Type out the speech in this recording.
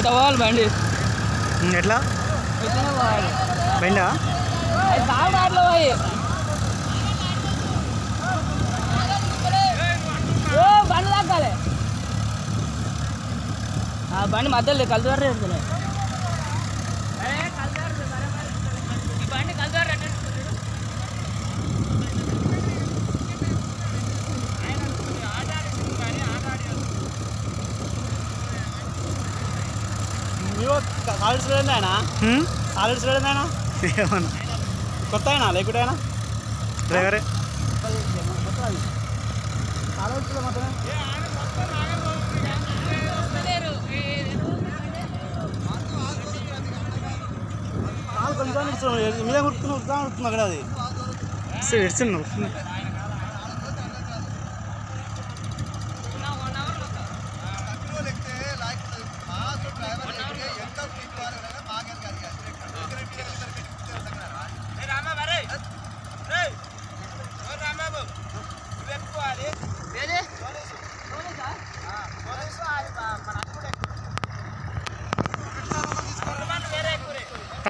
ఇట్లా పోవాలి బండి ఉమ్, ఎట్లా ఇట్లనే పోవాలి బెండా అది సాగు అట్లా పోయి ఓ బండి తగ్గాలి ఆ బండి మధ్యలో కలుతారు ఈ బండి కలుతారు సాలిడ్ స్టూడెంట్ ఆయన ఉమ్, సాలిడ్ స్టూడెంట్ ఆయన ఏమన్నా కొత్త ఆయన లేకుంటే ఆయన డ్రైవరే సాలిడ్ స్టూడెంట్ మొత్తమే కాలు కొంచెం ఇస్తున్నాడు మీద కుట్టుకుని ఉడుకుతా ఉంటుంది అక్కడ అది ఇడుస్తున్నావు